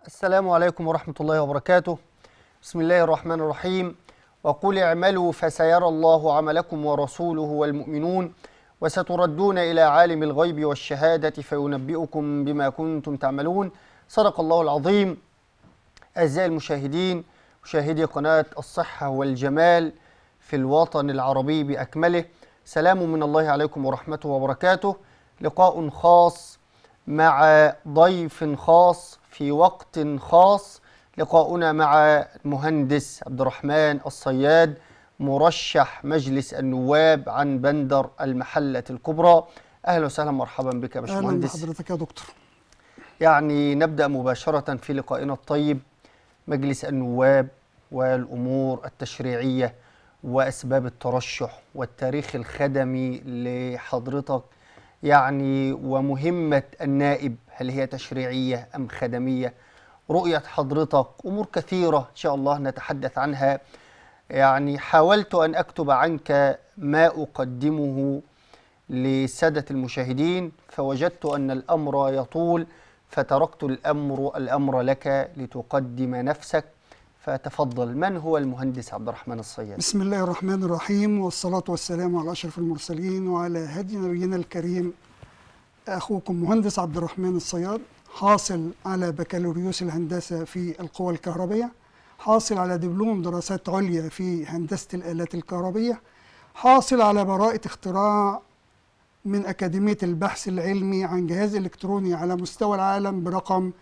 السلام عليكم ورحمة الله وبركاته بسم الله الرحمن الرحيم وقل اعملوا فسيرى الله عملكم ورسوله والمؤمنون وستردون إلى عالم الغيب والشهادة فينبئكم بما كنتم تعملون صدق الله العظيم أعزائي المشاهدين مشاهدي قناة الصحة والجمال في الوطن العربي بأكمله سلام من الله عليكم ورحمته وبركاته لقاء خاص مع ضيف خاص في وقت خاص لقاؤنا مع المهندس عبد الرحمن الصياد مرشح مجلس النواب عن بندر المحلة الكبرى أهلا وسهلا مرحبا بك يا اهلا باشمهندس بحضرتك يا دكتور يعني نبدأ مباشرة في لقائنا الطيب مجلس النواب والأمور التشريعية وأسباب الترشح والتاريخ الخدمي لحضرتك يعني ومهمة النائب هل هي تشريعية أم خدمية رؤية حضرتك أمور كثيرة إن شاء الله نتحدث عنها يعني حاولت أن أكتب عنك ما أقدمه لسادة المشاهدين فوجدت أن الأمر يطول فتركت الأمر الأمر لك لتقدم نفسك فتفضل من هو المهندس عبد الرحمن الصياد بسم الله الرحمن الرحيم والصلاة والسلام على أشرف المرسلين وعلى هدي نبينا الكريم أخوكم مهندس عبد الرحمن الصياد حاصل على بكالوريوس الهندسة في القوى الكهربية حاصل على دبلوم دراسات عليا في هندسة الآلات الكهربية حاصل على براءة اختراع من أكاديمية البحث العلمي عن جهاز إلكتروني على مستوى العالم برقم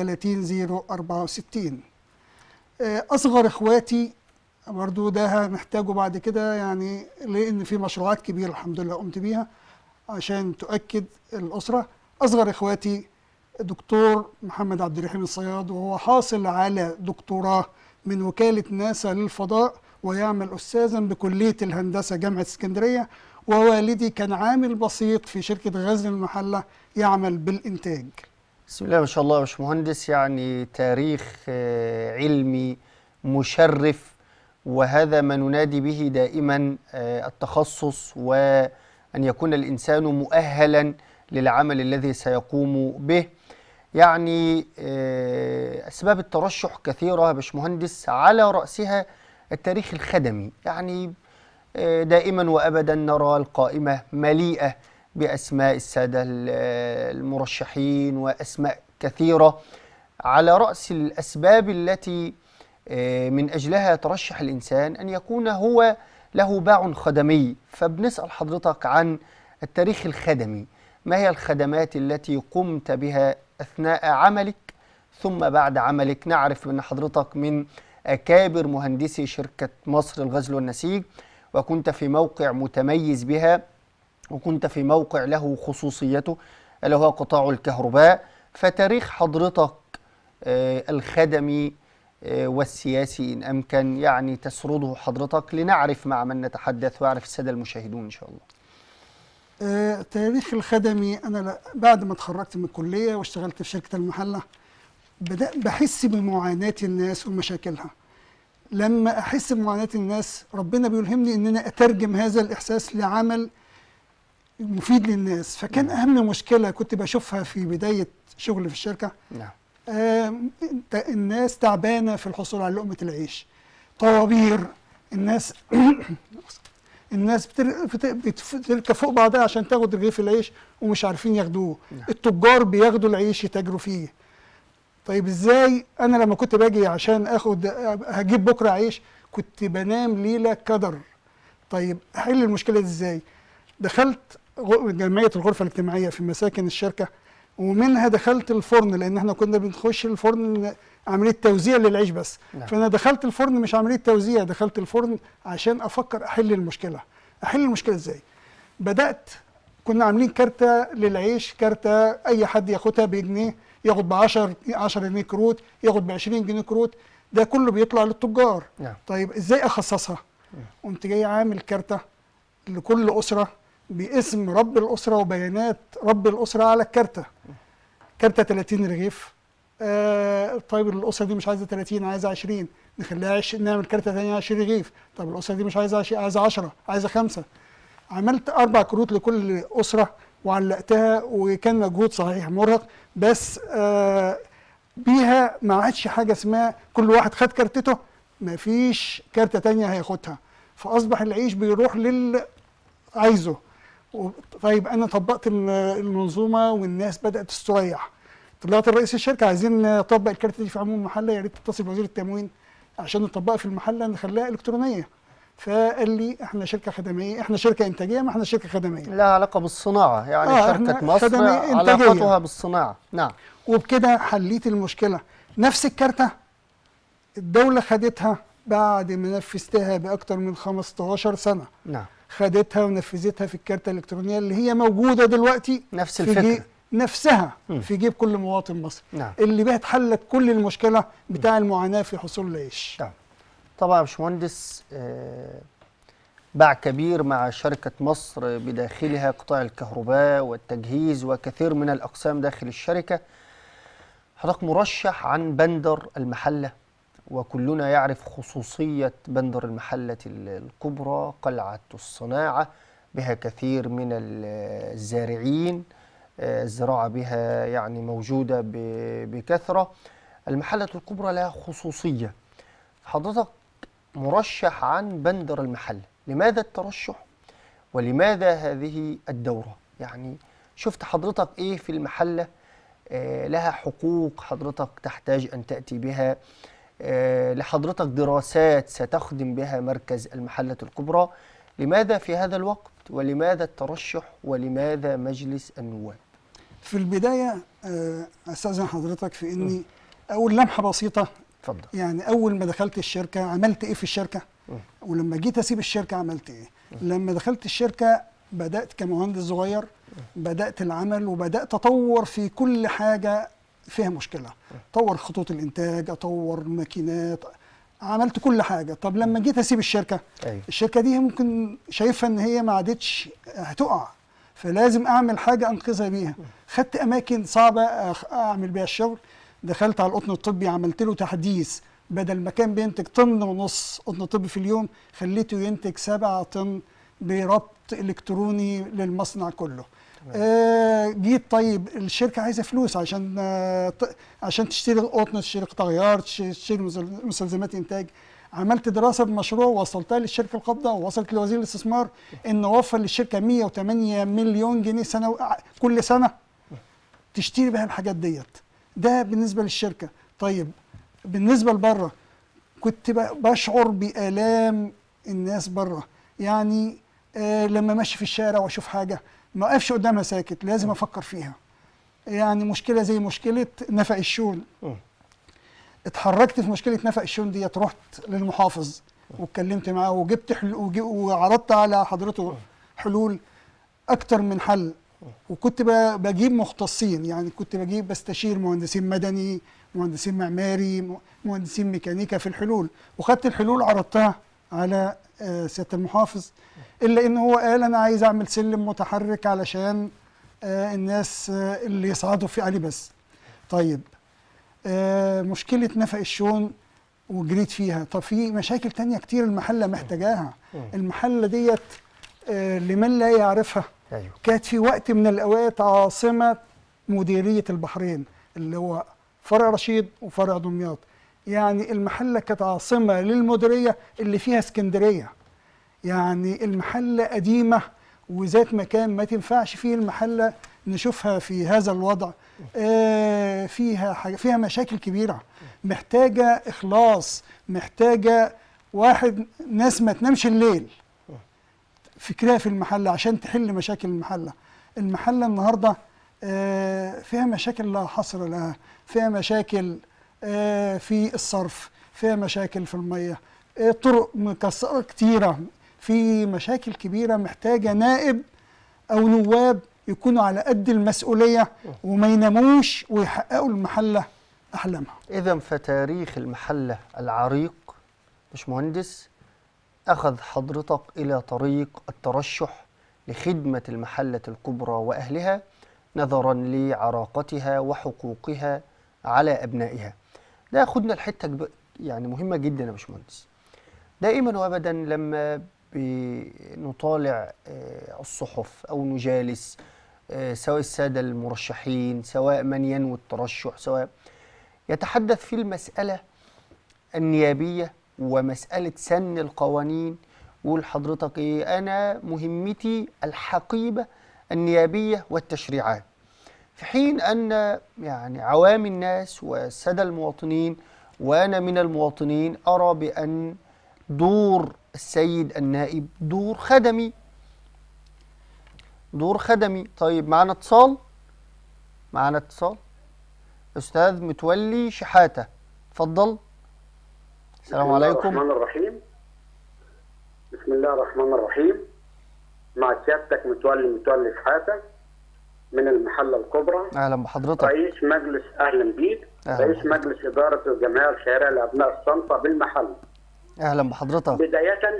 30064 آه، أصغر إخواتي برضو ده هنحتاجه بعد كده يعني لأن في مشروعات كبيرة الحمد لله قمت بيها عشان تؤكد الأسرة أصغر إخواتي دكتور محمد عبد الرحيم الصياد وهو حاصل على دكتوراه من وكالة ناسا للفضاء ويعمل أستاذا بكلية الهندسة جامعة اسكندرية ووالدي كان عامل بسيط في شركة غزل المحلة يعمل بالإنتاج بسم الله ما شاء الله يا باشمهندس يعني تاريخ آه، علمي مشرف وهذا ما ننادي به دائما آه، التخصص وأن يكون الإنسان مؤهلا للعمل الذي سيقوم به يعني آه، أسباب الترشح كثيرة يا باشمهندس على رأسها التاريخ الخدمي يعني آه، دائما وأبدا نرى القائمة مليئة بأسماء السادة ال- آه، المرشحين وأسماء كثيرة على رأس الأسباب التي آه، من أجلها يترشح الإنسان أن يكون هو له باع خدمي فبنسأل حضرتك عن التاريخ الخدمي ما هي الخدمات التي قمت بها أثناء عملك ثم بعد عملك نعرف أن حضرتك من أكابر مهندسي شركة مصر الغزل والنسيج وكنت في موقع متميز بها وكنت في موقع له خصوصيته ألا هو قطاع الكهرباء فتاريخ حضرتك آه، الخدمي آه، والسياسي إن أمكن يعني تسرده حضرتك لنعرف مع من نتحدث ويعرف السادة المشاهدون إن شاء الله آه، تاريخ الخدمي انا لا- بعد ما اتخرجت من الكليه واشتغلت في شركه المحله بدأ بحس بمعاناه الناس ومشاكلها لما احس بمعاناه الناس ربنا بيلهمني ان انا اترجم هذا الاحساس لعمل مفيد للناس فكان اهم مشكله كنت بشوفها في بدايه شغلي في الشركه نعم آم، ت- الناس تعبانه في الحصول على لقمه العيش طوابير الناس الناس بتر- بت- بتف- بتركب فوق بعضها عشان تاخد رغيف العيش ومش عارفين ياخدوه نعم. التجار بياخدوا العيش يتاجروا فيه طيب ازاي انا لما كنت باجي عشان اخد هجيب بكره عيش كنت بنام ليله كدر طيب احل المشكله دي ازاي دخلت غ- جمعيه الغرفه الاجتماعيه في مساكن الشركه ومنها دخلت الفرن لان احنا كنا بنخش الفرن عمليه توزيع للعيش بس نعم. فانا دخلت الفرن مش عمليه توزيع دخلت الفرن عشان افكر احل المشكله احل المشكله ازاي بدات كنا عاملين كارتة للعيش كارتة اي حد ياخدها بجنيه ياخد ب 10 10 جنيه كروت ياخد ب 20 جنيه كروت ده كله بيطلع للتجار نعم طيب ازاي اخصصها قمت جاي عامل كارتة لكل اسره باسم رب الاسره وبيانات رب الاسره على الكارتة كارتة 30 رغيف آه طيب الاسره دي مش عايزه 30 عايزه 20 نخليها عش... نعمل كارتة ثانيه 20 رغيف طب الاسره دي مش عايزه عش... عايزه 10 عايزه 5 عملت اربع كروت لكل اسره وعلقتها وكان مجهود صحيح مرهق بس آه بيها ما عادش حاجه اسمها كل واحد خد كارتته ما فيش كارته تانية هياخدها فاصبح العيش بيروح لل عايزه و- طيب انا طبقت ال- المنظومه والناس بدات تستريح طلعت رئيس الشركه عايزين نطبق الكارت دي في عموم المحله يا ريت تتصل بوزير التموين عشان نطبقها في المحله نخليها الكترونيه فقال لي احنا شركه خدميه احنا شركه انتاجيه ما احنا شركه خدميه لها علاقة بالصناعة يعني آه، شركة إحنا مصر خدمية إنتاجية. علاقتها بالصناعة نعم وبكده حليت المشكله نفس الكارته الدوله خدتها بعد ما نفذتها باكتر من 15 سنه نعم خدتها ونفذتها في الكارته الالكترونيه اللي هي موجوده دلوقتي نفس في الفكرة جيب نفسها مم. في جيب كل مواطن مصري نعم اللي بقت حلت كل المشكله بتاع المعاناه في حصول العيش نعم طبعا يا باشمهندس آه، باع كبير مع شركة مصر بداخلها قطاع الكهرباء والتجهيز وكثير من الأقسام داخل الشركة حضرتك مرشح عن بندر المحلة وكلنا يعرف خصوصية بندر المحلة ال- الكبرى قلعة الصناعة بها كثير من ال- الزارعين آه، الزراعة بها يعني موجودة ب- بكثرة المحلة الكبرى لها خصوصية حضرتك مرشح عن بندر المحل لماذا الترشح ولماذا هذه الدورة يعني شفت حضرتك ايه في المحلة آه لها حقوق حضرتك تحتاج ان تأتي بها آه لحضرتك دراسات ستخدم بها مركز المحلة الكبرى لماذا في هذا الوقت ولماذا الترشح ولماذا مجلس النواب في البدايه آه، استاذن حضرتك في اني اول لمحه بسيطه اتفضل يعني اول ما دخلت الشركه عملت ايه في الشركه مم. ولما جيت اسيب الشركه عملت ايه لما دخلت الشركه بدات كمهندس صغير بدات العمل وبدات اطور في كل حاجه فيها مشكله اطور خطوط الانتاج اطور ماكينات عملت كل حاجه طب لما جيت اسيب الشركه ايوه الشركه دي ممكن شايفه ان هي ما عادتش هتقع فلازم اعمل حاجه انقذها بيها خدت اماكن صعبه أخ- اعمل بيها الشغل دخلت على القطن الطبي عملت له تحديث بدل ما كان بينتج طن ونص قطن طبي في اليوم خليته ينتج سبعة طن بربط الكتروني للمصنع كله آه جيت طيب الشركه عايزه فلوس عشان آه ت- عشان تشتري قطن تشتري قطع غيار تش- تشتري مسل- مستلزمات انتاج عملت دراسه بمشروع وصلتها للشركه القابضه ووصلت لوزير الاستثمار ان وفر للشركه 108 مليون جنيه سنه كل سنه تشتري بها الحاجات ديت ده بالنسبه للشركه طيب بالنسبه لبره كنت ب- بشعر بالام الناس بره يعني آه لما ماشي في الشارع واشوف حاجه ما اقفش قدامها ساكت لازم افكر فيها يعني مشكله زي مشكله نفق الشون مم. اتحركت في مشكله نفق الشون ديت رحت للمحافظ واتكلمت معاه وجبت حل وجي- وعرضت على حضرته حلول اكتر من حل وكنت ب- بجيب مختصين يعني كنت بجيب بستشير مهندسين مدني مهندسين معماري م- مهندسين ميكانيكا في الحلول وخدت الحلول عرضتها على آه، سياده المحافظ الا ان هو قال انا عايز اعمل سلم متحرك علشان آه، الناس آه، اللي يصعدوا في عليه بس طيب آه، مشكله نفق الشون وجريت فيها طب في مشاكل تانية كتير المحله محتاجاها المحله ديت آه، لمن لا يعرفها ايوه كانت في وقت من الاوقات عاصمه مديريه البحرين اللي هو فرع رشيد وفرع دمياط يعني المحله كانت عاصمه للمديريه اللي فيها اسكندريه يعني المحله قديمه وذات مكان ما تنفعش فيه المحله نشوفها في هذا الوضع آه فيها حاجة فيها مشاكل كبيره محتاجه اخلاص محتاجه واحد ناس ما تنامش الليل فكرها في المحله عشان تحل مشاكل المحله المحله النهارده آه، فيها مشاكل لا حصر لها فيها مشاكل آه، في الصرف فيها مشاكل في الميه آه، طرق مكسره كتيره في مشاكل كبيره محتاجه نائب او نواب يكونوا على قد المسؤوليه وما يناموش ويحققوا المحله احلامها إذا فتاريخ المحلة العريق باشمهندس أخذ حضرتك إلى طريق الترشح لخدمة المحلة الكبرى وأهلها نظرا لعراقتها وحقوقها على أبنائها ده ياخدنا لحتة كب- يعني مهمة جدا يا باشمهندس دائما وأبدا لما بنطالع آه، الصحف أو نجالس آه، سواء السادة المرشحين سواء من ينوي الترشح سواء يتحدث في المسألة النيابية ومسألة سن القوانين يقول حضرتك إيه أنا مهمتي الحقيبة النيابية والتشريعات في حين أن يعني عوام الناس والسادة المواطنين وأنا من المواطنين أرى بأن دور السيد النائب دور خدمي دور خدمي طيب معنا اتصال معنا اتصال أستاذ متولي شحاتة اتفضل السلام عليكم بسم الله الرحمن الرحيم بسم الله الرحمن الرحيم مع سيادتك متولي متولي شحاتة من المحلة الكبرى أهلا بحضرتك رئيس مجلس أهلا بيك أهلا رئيس بحضرتك. مجلس إدارة الجمعية الخيرية لأبناء الصنطة بالمحل أهلا بحضرتك بداية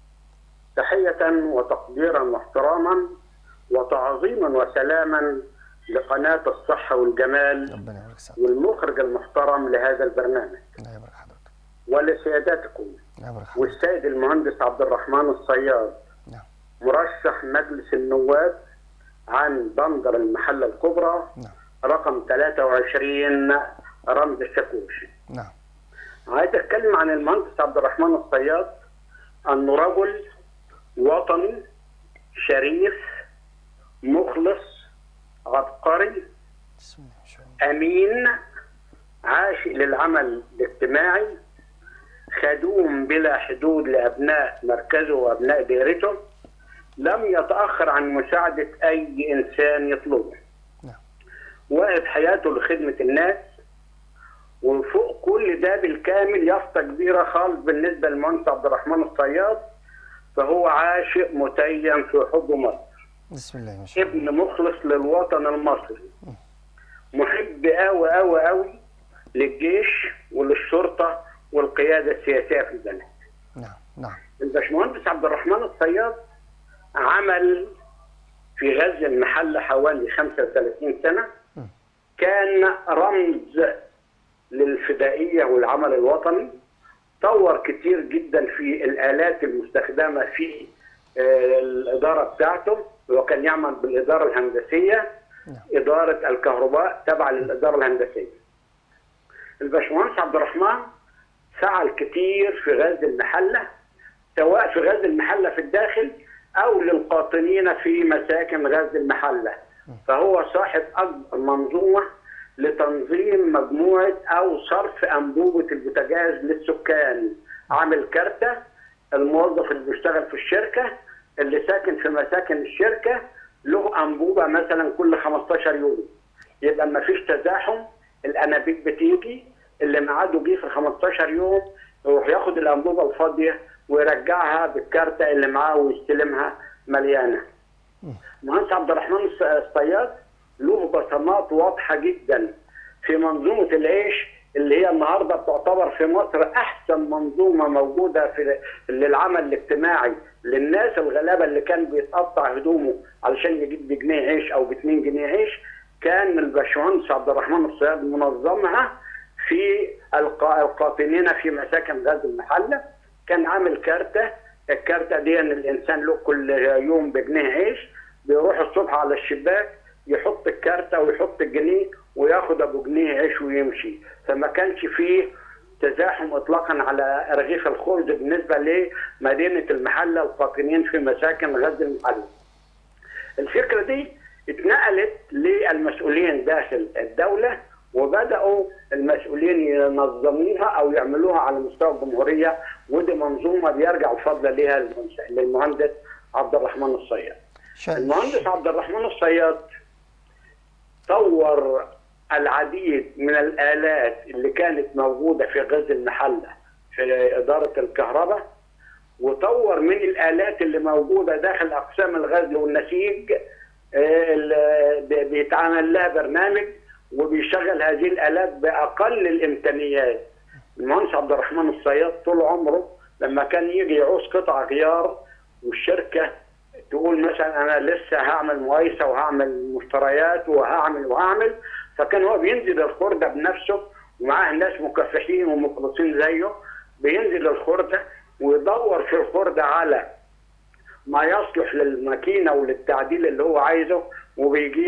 تحية وتقديرا واحتراما وتعظيما وسلاما لقناة الصحة والجمال ربنا يبارك فيك والمخرج المحترم لهذا البرنامج الله يبارك حضرتك ولسيادتكم الله يبارك حضرتك والسيد المهندس عبد الرحمن الصياد نعم مرشح مجلس النواب عن بندر المحلة الكبرى نعم رقم 23 رمز الشاكوش نعم عايز اتكلم عن المهندس عبد الرحمن الصياد انه رجل وطني شريف مخلص عبقري بسم الله ما شاء الله امين عاشق للعمل الاجتماعي خدوم بلا حدود لابناء مركزه وابناء دائرته لم يتاخر عن مساعده اي انسان يطلبه نعم واقف حياته لخدمه الناس وفوق كل ده بالكامل يافطه كبيره خالص بالنسبه للمهندس عبد الرحمن الصياد فهو عاشق متيم في حب مصر بسم الله ما شاء الله ابن مخلص للوطن المصري محب قوي قوي قوي للجيش وللشرطه والقياده السياسيه في البلد نعم نعم الباشمهندس عبد الرحمن الصياد عمل في غزه المحله حوالي 35 سنه كان رمز للفدائيه والعمل الوطني طور كتير جدا في الالات المستخدمه في آه، الاداره بتاعته وكان يعمل بالاداره الهندسيه نعم. اداره الكهرباء تبع للاداره الهندسيه. الباشمهندس عبد الرحمن سعى الكثير في غزل المحله سواء في غزل المحله في الداخل او للقاطنين في مساكن غزل المحله فهو صاحب اكبر منظومه لتنظيم مجموعه او صرف انبوبه البوتاجاز للسكان عامل كارته الموظف اللي بيشتغل في الشركه اللي ساكن في مساكن الشركه له انبوبه مثلا كل 15 يوم يبقى ما فيش تزاحم الانابيب بتيجي اللي ميعاده جه في 15 يوم يروح ياخد الانبوبه الفاضيه ويرجعها بالكارته اللي معاه ويستلمها مليانه. مهندس عبد الرحمن الص- الصياد له بصمات واضحه جدا في منظومه العيش اللي هي النهارده بتعتبر في مصر احسن منظومه موجوده في للعمل الاجتماعي للناس الغلابه اللي كان بيتقطع هدومه علشان يجيب بجنيه عيش او ب 2 جنيه عيش كان الباشمهندس عبد الرحمن الصياد منظمها في القا- القاطنين في مساكن غزل المحله كان عامل كارته الكارته دي ان الانسان له كل يوم بجنيه عيش بيروح الصبح على الشباك يحط الكارته ويحط الجنيه وياخد ابو جنيه عيش ويمشي فما كانش فيه تزاحم اطلاقا على رغيف الخبز بالنسبه لمدينه المحله القاطنين في مساكن غزل المحله. الفكره دي اتنقلت للمسؤولين داخل الدوله وبداوا المسؤولين ينظموها او يعملوها على مستوى الجمهوريه ودي منظومه بيرجع الفضل ليها للمهندس- للمهندس عبد الرحمن الصياد. شا- المهندس عبد الرحمن الصياد طور العديد من الآلات اللي كانت موجودة في غزل المحلة في إدارة الكهرباء وطور من الآلات اللي موجودة داخل أقسام الغزل والنسيج آه، ال- بي- بيتعمل لها برنامج وبيشغل هذه الآلات بأقل الإمكانيات المهندس عبد الرحمن الصياد طول عمره لما كان يجي يعوز قطع غيار والشركة تقول مثلا انا لسه هعمل مقايسه وهعمل مشتريات وهعمل وهعمل فكان هو بينزل الخرده بنفسه ومعاه ناس مكافحين ومخلصين زيه بينزل الخرده ويدور في الخرده على ما يصلح للماكينه وللتعديل اللي هو عايزه وبيجيبه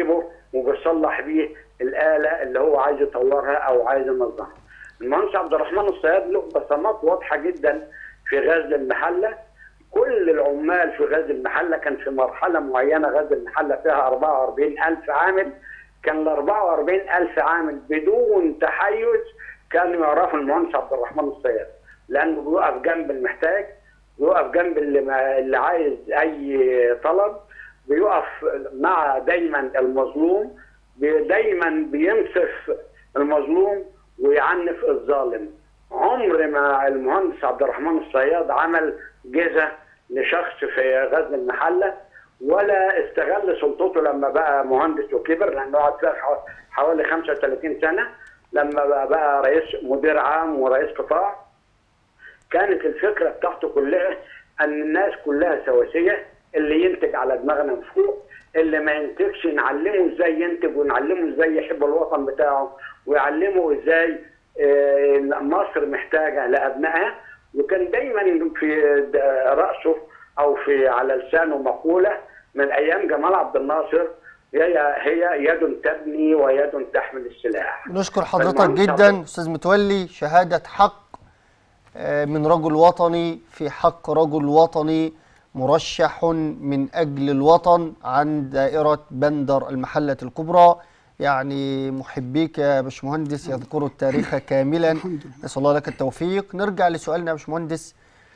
وبيصلح بيه الاله اللي هو عايز يطورها او عايز ينظمها. المهندس عبد الرحمن الصياد له بصمات واضحه جدا في غزل المحله كل العمال في غزل المحله كان في مرحله معينه غزل المحله فيها 44000 عامل كان ال 44000 عامل بدون تحيز كانوا يعرفوا المهندس عبد الرحمن الصياد لانه بيقف جنب المحتاج بيقف جنب اللي, ما اللي عايز اي طلب بيقف مع دايما المظلوم بي- دايما بينصف المظلوم ويعنف الظالم عمر ما المهندس عبد الرحمن الصياد عمل جزء لشخص في غزل المحله ولا استغل سلطته لما بقى مهندس وكبر لانه قعد فيها حو- حوالي 35 سنه لما بقى, بقى رئيس مدير عام ورئيس قطاع كانت الفكره بتاعته كلها ان الناس كلها سواسيه اللي ينتج على دماغنا من فوق اللي ما ينتجش نعلمه ازاي ينتج ونعلمه ازاي يحب الوطن بتاعه ويعلمه ازاي آه، مصر محتاجه لابنائها وكان دايما في د- راسه او في على لسانه مقوله من ايام جمال عبد الناصر هي هي يد تبني ويد تحمل السلاح. نشكر حضرتك فالمهندس جدا عبد- استاذ متولي شهاده حق آه، من رجل وطني في حق رجل وطني مرشح من اجل الوطن عن دائره بندر المحله الكبرى يعني محبيك يا باشمهندس يذكروا التاريخ كاملا الحمد لله. نسال الله لك التوفيق نرجع لسؤالنا يا باشمهندس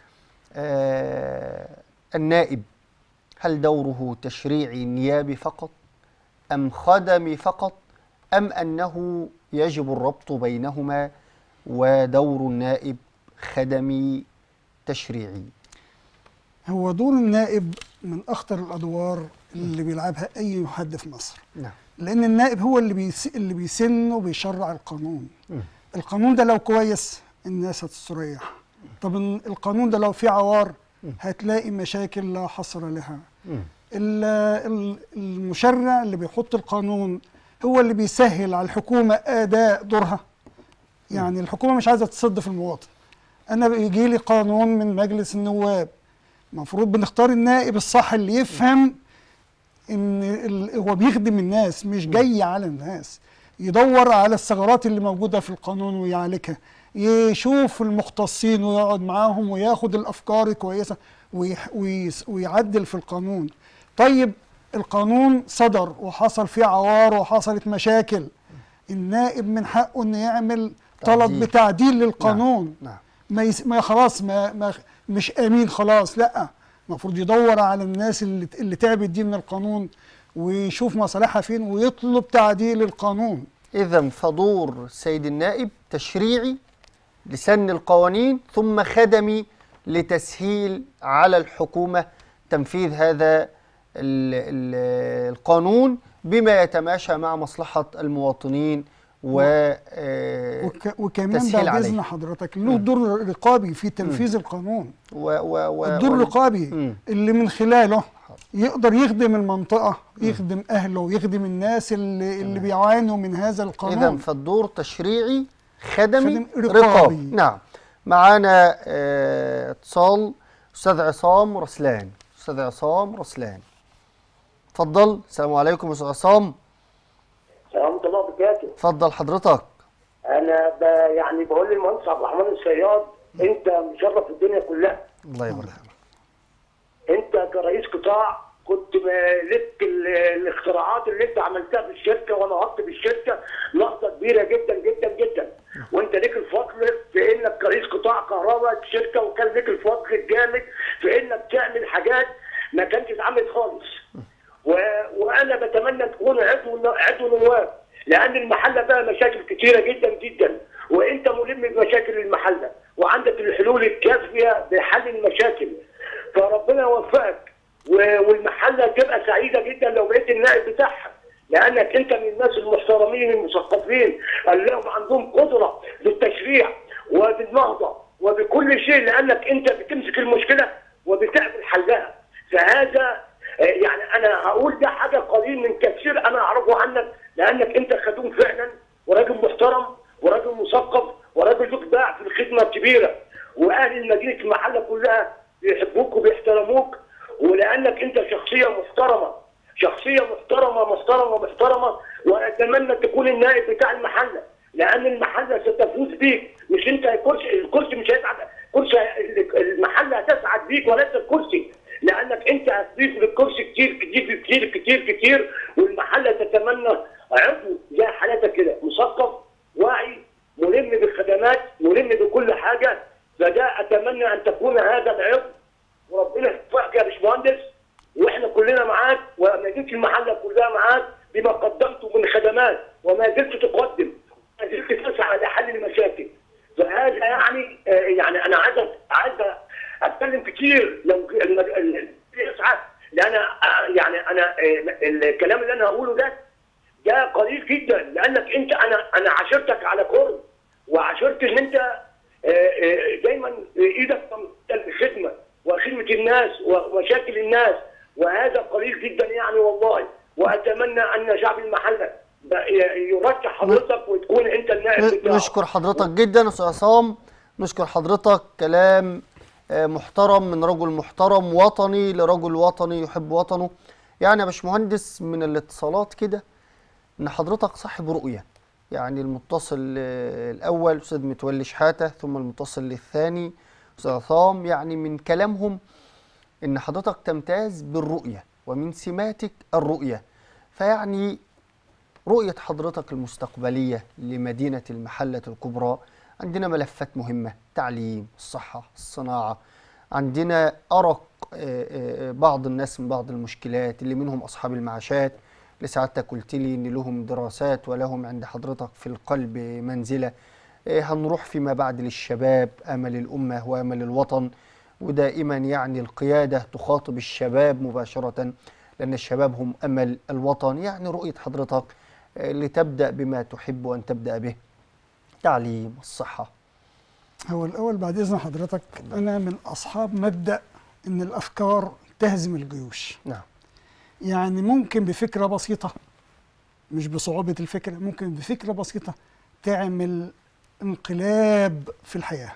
آه النائب هل دوره تشريعي نيابي فقط أم خدمي فقط أم أنه يجب الربط بينهما ودور النائب خدمي تشريعي هو دور النائب من اخطر الادوار اللي بيلعبها اي حد في مصر نعم لان النائب هو اللي بيس... اللي بيسن وبيشرع القانون القانون ده لو كويس الناس هتستريح طب ال- القانون ده لو فيه عوار هتلاقي مشاكل لا حصر لها ال- ال- المشرع اللي بيحط القانون هو اللي بيسهل على الحكومة أداء دورها يعني الحكومة مش عايزة تصد في المواطن أنا بيجي لي قانون من مجلس النواب المفروض بنختار النائب الصح اللي يفهم ان ال- هو بيخدم الناس مش جاي على الناس يدور على الثغرات اللي موجوده في القانون ويعالجها يشوف المختصين ويقعد معاهم وياخد الافكار الكويسه ويح- ويس- ويعدل في القانون طيب القانون صدر وحصل فيه عوار وحصلت مشاكل النائب من حقه انه يعمل طلب تعديل. بتعديل للقانون نعم ما, يس... ما خلاص ما... ما مش امين خلاص لا المفروض يدور على الناس اللي اللي تعبت دي من القانون ويشوف مصالحها فين ويطلب تعديل القانون إذا فدور سيد النائب تشريعي لسن القوانين ثم خدمي لتسهيل على الحكومة تنفيذ هذا ال ال القانون بما يتماشى مع مصلحة المواطنين و آه، وك... وكمان تسهيل بعد عليه. اذن حضرتك له دور رقابي في تنفيذ القانون و و و الدور و- الرقابي مم. اللي من خلاله يقدر يخدم المنطقه يخدم اهله ويخدم الناس اللي اللي بيعانوا من هذا إذا القانون فالدور تشريعي خدمي خدم رقابي. رقابي نعم معانا آه، اتصال أستاذ عصام رسلان أستاذ عصام رسلان اتفضل السلام عليكم يا أستاذ عصام سلام الله وبركاته اتفضل حضرتك انا ب... يعني بقول للمهندس عبد الرحمن الصياد انت مشرف الدنيا كلها الله يبارك فيك. انت كرئيس قطاع كنت ب- لك ال- الاختراعات اللي انت عملتها في الشركه ونهضت بالشركه لحظه كبيره جدا جدا جدا وانت ليك الفضل في انك كرئيس قطاع كهرباء الشركه وكان ليك الفضل الجامد في انك تعمل حاجات ما كانتش اتعملت خالص و... وانا بتمنى تكون عضو عضو نواب لان المحله فيها مشاكل كتيره جدا جدا وانت ملم بمشاكل المحله وعندك الحلول الكافيه لحل المشاكل فربنا يوفقك و- والمحله تبقى سعيده جدا لو بقيت النائب بتاعها لانك انت من الناس المحترمين المثقفين اللي هم عندهم قدره للتشريع وبالنهضه وبكل شيء لانك انت بتمسك المشكله وبتعمل حلها فهذا آه، يعني انا هقول ده حاجه قليل من كثير انا اعرفه عنك لانك انت خدوم فعلا وراجل محترم وراجل مثقف وراجل له باع في الخدمه الكبيره واهل مدينه المحله كلها بيحبوك وبيحترموك ولانك انت شخصيه محترمه شخصيه محترمه محترمه محترمه واتمنى تكون النائب بتاع المحله لان المحله ستفوز بيك مش انت الكرسي الكرسي مش هيسعد كرسي المحله هتسعد بيك وليس الكرسي لانك انت هتضيف للكرسي كتير كتير كتير كتير كتير والمحله تتمنى عضو زي حالتك كده مثقف واعي ملم بالخدمات ملم بكل حاجه فده اتمنى ان تكون هذا العضو وربنا يوفقك يا باشمهندس واحنا كلنا معاك ومدينه المحله كلها معاك بما قدمته من خدمات وما زلت تقدم ما زلت تسعى لحل المشاكل فهذا يعني آه، يعني انا عايز عايز اتكلم كتير لو الم- ال- يسعى لان آه، يعني انا آه، الكلام اللي انا هقوله ده ده قليل جدا لانك انت انا انا عاشرتك على قرب وعاشرت ان انت آه، آه، دايما ايدك ممتدة للخدمه وخدمه الناس ومشاكل الناس وهذا قليل جدا يعني والله واتمنى ان شعب المحله ب- ي- يرشح حضرتك وتكون انت النائب بتاعه نشكر حضرتك جدا استاذ عصام نشكر حضرتك كلام آه، محترم من رجل محترم وطني لرجل وطني يحب وطنه يعني يا باشمهندس من الاتصالات كده ان حضرتك صاحب رؤيه يعني المتصل آه، الاول استاذ متولي شحاته ثم المتصل الثاني استاذ عصام يعني من كلامهم ان حضرتك تمتاز بالرؤيه ومن سماتك الرؤيه فيعني رؤية حضرتك المستقبلية لمدينة المحلة الكبرى عندنا ملفات مهمة تعليم الصحة الصناعة عندنا أرق آه، آه، بعض الناس من بعض المشكلات اللي منهم أصحاب المعاشات اللي سعادتك قلت لي إن لهم دراسات ولهم عند حضرتك في القلب منزلة آه، هنروح فيما بعد للشباب أمل الأمة وأمل الوطن ودائما يعني القيادة تخاطب الشباب مباشرة لأن الشباب هم أمل الوطن يعني رؤية حضرتك آه، لتبدأ بما تحب أن تبدأ به تعليم الصحة هو الأول بعد إذن حضرتك أنا من أصحاب مبدأ إن الأفكار تهزم الجيوش نعم يعني ممكن بفكرة بسيطة مش بصعوبة الفكرة ممكن بفكرة بسيطة تعمل انقلاب في الحياة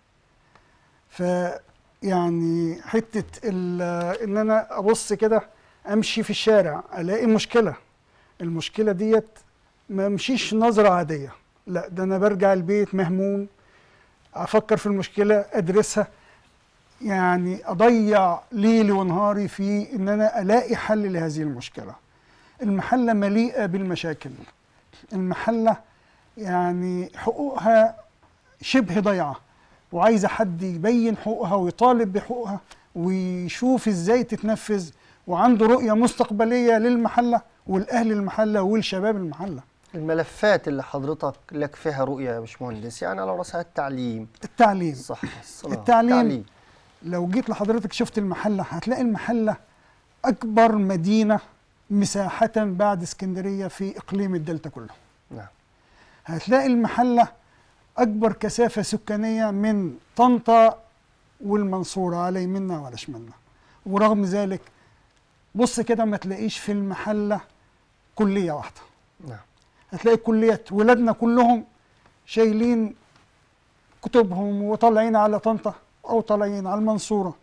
فيعني حتة ال- إن أنا أبص كده أمشي في الشارع ألاقي مشكلة المشكلة ديت ما امشيش نظرة عادية لا ده أنا برجع البيت مهموم أفكر في المشكلة أدرسها يعني أضيع ليلي ونهاري في إن أنا ألاقي حل لهذه المشكلة المحلة مليئة بالمشاكل المحلة يعني حقوقها شبه ضيعة وعايزة حد يبين حقوقها ويطالب بحقوقها ويشوف ازاي تتنفذ وعنده رؤية مستقبلية للمحلة والأهل المحلة والشباب المحلة الملفات اللي حضرتك لك فيها رؤية يا باشمهندس يعني على رأسها التعليم التعليم الصحة الصناعة التعليم. لو جيت لحضرتك شفت المحلة هتلاقي المحلة أكبر مدينة مساحة بعد اسكندرية في إقليم الدلتا كله نعم هتلاقي المحلة أكبر كثافة سكانية من طنطا والمنصورة على يمنا وعلى شمالنا ورغم ذلك بص كده ما تلاقيش في المحلة كلية واحدة نعم هتلاقي كليات ولادنا كلهم شايلين كتبهم وطالعين على طنطا أو طالعين على المنصورة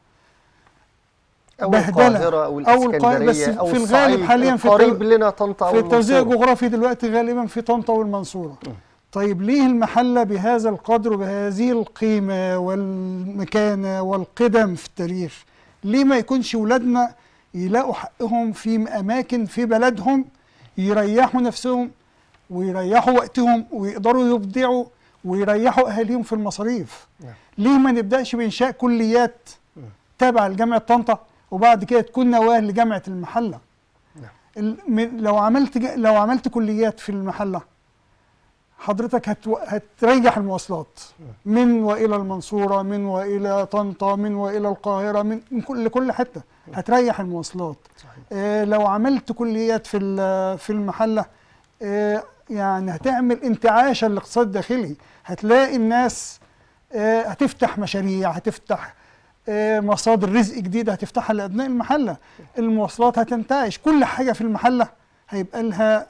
أو بهدلة. القاهرة أو أو القاهرة، الإسكندرية بس أو في الغالب الصعيد حاليا في قريب التو- لنا طنطا أو في التوزيع المنصورة. الجغرافي دلوقتي غالبا في طنطا والمنصورة طيب ليه المحلة بهذا القدر وبهذه القيمة والمكانة والقدم في التاريخ ليه ما يكونش ولادنا يلاقوا حقهم في أماكن في بلدهم يريحوا نفسهم ويريحوا وقتهم ويقدروا يبدعوا ويريحوا أهاليهم في المصاريف نعم. ليه ما نبدأش بإنشاء كليات تابعة لجامعة طنطا وبعد كده تكون نواة لجامعة المحلة ال- من- لو عملت ج- لو عملت كليات في المحله حضرتك هتو... هتريح المواصلات من والى المنصوره من والى طنطا من والى القاهره من من كل لكل حته هتريح المواصلات آه لو عملت كليات في ال- في المحله آه يعني هتعمل انتعاش الاقتصاد الداخلي هتلاقي الناس آه هتفتح مشاريع هتفتح آه، مصادر رزق جديدة هتفتحها لأبناء المحلة المواصلات هتنتعش كل حاجة في المحلة هيبقى لها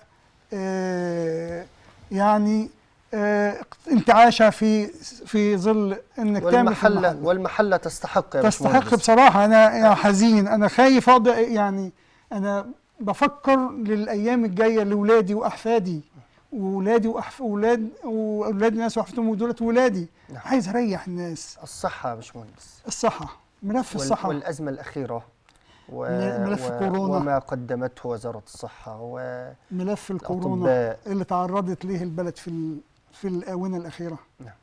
آه، يعني آه، انتعاشها في في ظل انك تعمل في والمحلة المحلة والمحلة تستحق يا تستحق باشمهندس. بصراحة أنا يا حزين أنا خايف أقدر يعني أنا بفكر للايام الجايه لاولادي واحفادي وولادي وأحف... ولاد واولاد الناس واحفادهم ودولت ولادي نعم. عايز اريح الناس الصحة يا باشمهندس الصحه ملف وال- الصحه والأزمة الأخيرة و... ملف و... كورونا. وما قدمته وزارة الصحة و... ملف الكورونا الأطباء. اللي تعرضت ليه البلد في ال... في الاونه الاخيره نعم.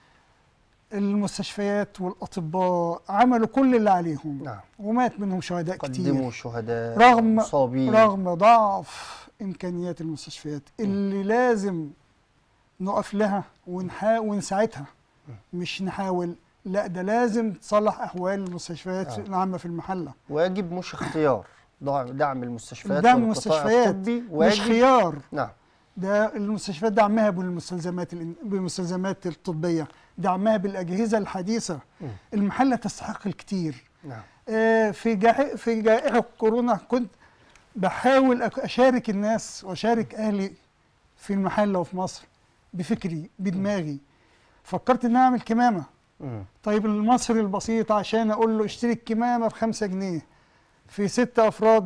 المستشفيات والاطباء عملوا كل اللي عليهم نعم ومات منهم شهداء كتير قدموا شهداء رغم مصابين رغم ضعف امكانيات المستشفيات اللي لازم نقف لها ونحا ونساعدها مش نحاول لا ده لازم تصلح احوال المستشفيات آه. العامه في المحله واجب مش اختيار دع- دعم المستشفيات دعم والقطاع المستشفيات الطبي مش واجب خيار نعم ده المستشفيات دعمها بالمستلزمات الإن- بالمستلزمات الطبيه دعمها بالاجهزه الحديثه مم. المحله تستحق الكثير نعم آه، في جائحة في جائحة كورونا كنت بحاول أك- أشارك الناس وأشارك أهلي في المحلة وفي مصر بفكري بدماغي فكرت إن أعمل كمامة مم. طيب المصري البسيط عشان أقول له اشتري الكمامة بخمسة جنيه في ستة أفراد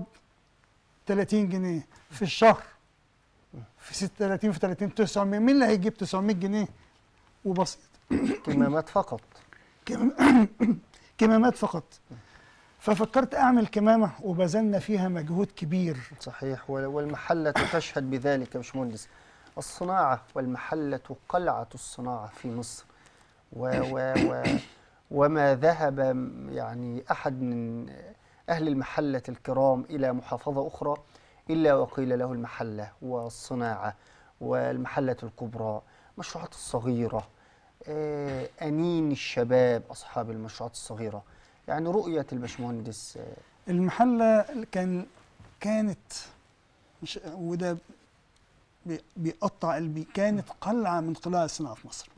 30 جنيه في الشهر في 36 في 30 900 مين اللي هيجيب 900 جنيه وبسيط كمامات فقط كمام- كمامات فقط ففكرت اعمل كمامه وبذلنا فيها مجهود كبير صحيح وال- والمحلة تشهد بذلك يا باشمهندس الصناعة والمحلة قلعة الصناعة في مصر و و و وما ذهب م- يعني أحد من أهل المحلة الكرام إلى محافظة أخرى إلا وقيل له المحلة والصناعة والمحلة الكبرى المشروعات الصغيرة آه، أنين الشباب أصحاب المشروعات الصغيرة يعني رؤية الباشمهندس آه، المحله كان كانت مش وده بي- بيقطع قلبي كانت قلعه من قلاع الصناعه في مصر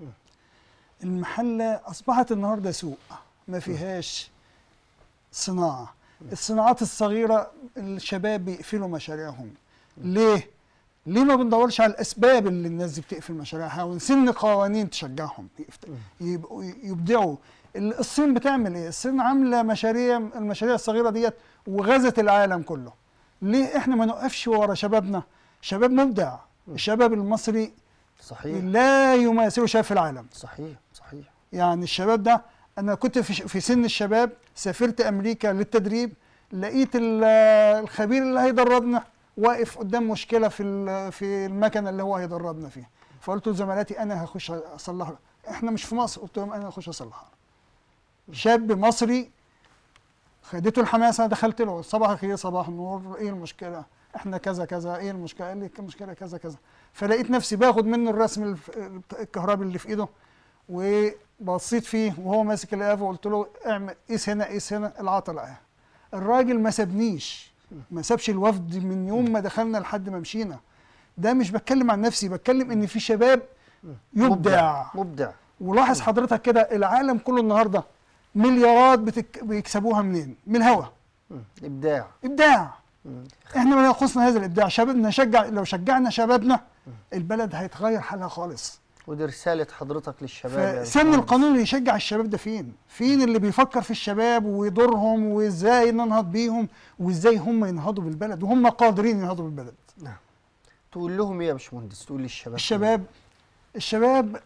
المحله اصبحت النهارده سوق ما فيهاش صناعه الصناعات الصغيره الشباب بيقفلوا مشاريعهم ليه ليه ما بندورش على الاسباب اللي الناس دي بتقفل مشاريعها ونسن قوانين تشجعهم يفت- يبقوا يبدعوا ال- الصين بتعمل ايه الصين عامله مشاريع المشاريع الصغيره ديت وغزت العالم كله ليه احنا ما نوقفش ورا شبابنا شباب مبدع الشباب المصري صحيح لا يماثله شباب في العالم صحيح صحيح يعني الشباب ده انا كنت في في سن الشباب سافرت امريكا للتدريب لقيت ال- الخبير اللي هيدربنا واقف قدام مشكله في ال- في المكنه اللي هو هيدربنا فيها فقلت لزملاتي انا هخش اصلحها احنا مش في مصر قلت لهم انا هخش اصلحها شاب مصري خدته الحماسه دخلت له صباح الخير صباح النور ايه المشكله احنا كذا كذا ايه المشكله قال لي المشكله كذا كذا فلقيت نفسي باخد منه الرسم الف- الكهربي اللي في ايده وبصيت فيه وهو ماسك القافه وقلت له اعمل قيس هنا قيس هنا العطله اهي الراجل ما سابنيش ما سابش الوفد من يوم ما دخلنا لحد ما مشينا ده مش بتكلم عن نفسي بتكلم ان في شباب يبدع مبدع ولاحظ حضرتك كده العالم كله النهارده مليارات بتك... بيكسبوها منين؟ من الهوا مم. ابداع ابداع مم. احنا ما يخصنا هذا الابداع شبابنا نشجع لو شجعنا شبابنا البلد هيتغير حالها خالص ودي رساله حضرتك للشباب يا فسن باشمهندس. القانون اللي يشجع الشباب ده فين؟ فين اللي بيفكر في الشباب ويضرهم وازاي ننهض بيهم وازاي هم ينهضوا بالبلد وهم قادرين ينهضوا بالبلد نعم تقول لهم ايه يا باشمهندس تقول للشباب الشباب الشباب